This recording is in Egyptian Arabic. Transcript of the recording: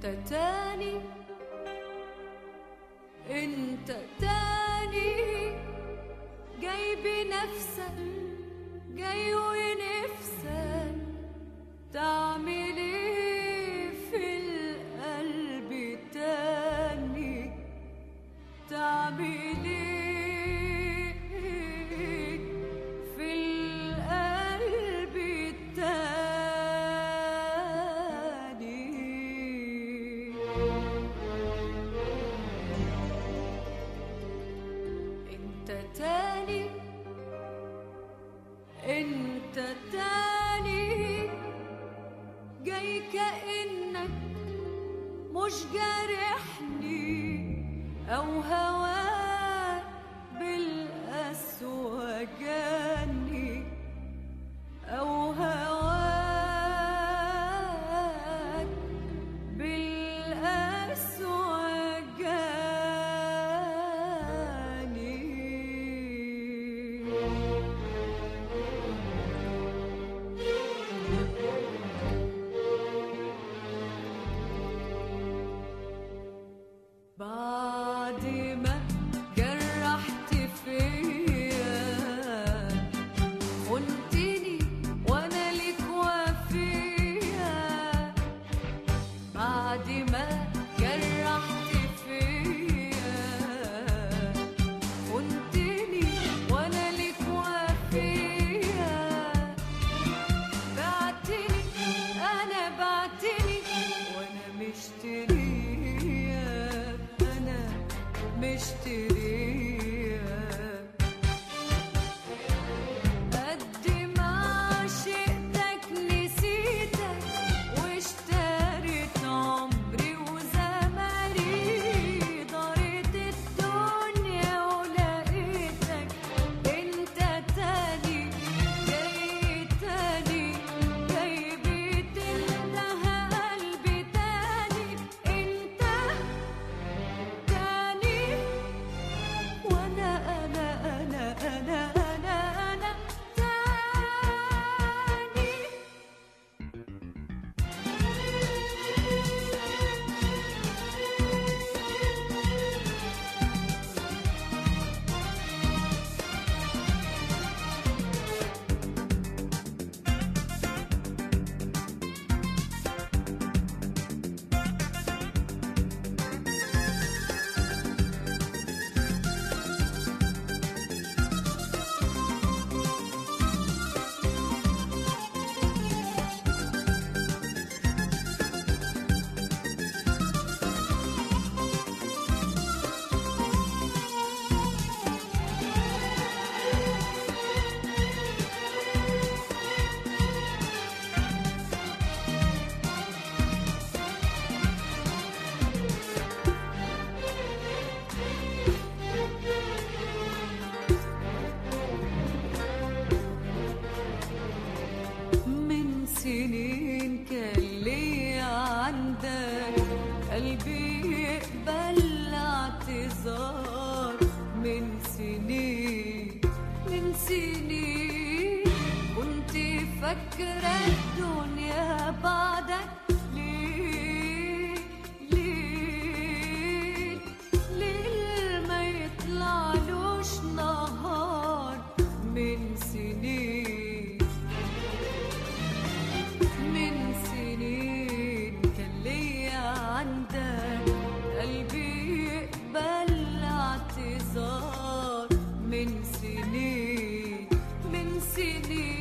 انت تاني انت تاني جاي بنفسك جاي ونفسك تعمل ايه في القلب تاني تعمل ايه في القلب التاني انت تاني انت تاني جاي كأنك مش جارحني او هواك بالقسوة جاني او هواك بالقسوة جاني بعد ما جرحت فيا خنتني وانا ليك وفيا بعد ما جرحت فيا خنتني وانا ليك وفيا بعتني انا بعتني وانا مشترية انا مشترية قد ما عشقتك نسيتك واشتريت عمري وزماني دارت الدنيا ولقيتك انت تاني جاي تاني جاي بتنتهى قلبي تاني انت تاني وانا انا انا انا انا انا تاني من سنين كان لي عندك قلبي يقبل اعتذار من سنين من سنين كنت فاكرة الدنيا بعدك ليه ليه ليه ما يطلعلوش نهار من سنين من سنين كان ليا عندك قلبي يقبل اعتذار من سنين من سنين